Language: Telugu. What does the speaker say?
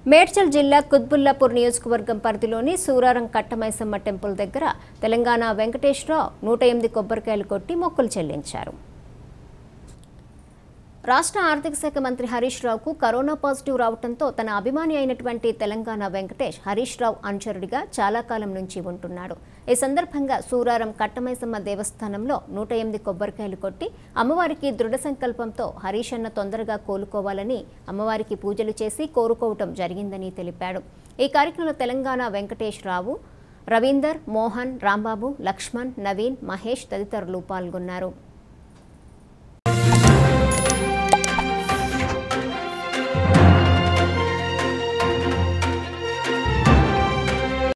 మేడ్చల్ జిల్లా కుత్బుల్లాపూర్ నియోజకవర్గం పరిధిలోని సూరారం కట్టమైసమ్మ టెంపుల్ దగ్గర తెలంగాణ వెంకటేశ్వరరావు నూట ఎనిమిది కొబ్బరికాయలు కొట్టి మొక్కులు చెల్లించారు రాష్ట్ర ఆర్థిక శాఖ మంత్రి హరీష్ రావుకు కరోనా పాజిటివ్ రావడంతో తన అభిమాని అయినటువంటి తెలంగాణ వెంకటేష్ హరీష్ రావు అనుచరుడిగా చాలా కాలం నుంచి ఉంటున్నాడు ఈ సందర్భంగా సూరారం కట్టమైసమ్మ దేవస్థానంలో నూట ఎనిమిది కొబ్బరికాయలు కొట్టి అమ్మవారికి దృఢ సంకల్పంతో హరీష్ అన్న తొందరగా కోలుకోవాలని అమ్మవారికి పూజలు చేసి కోరుకోవటం జరిగిందని తెలిపాడు ఈ కార్యక్రమంలో తెలంగాణ వెంకటేష్ రావు రవీందర్ మోహన్ రాంబాబు లక్ష్మణ్ నవీన్ మహేష్ తదితరులు పాల్గొన్నారు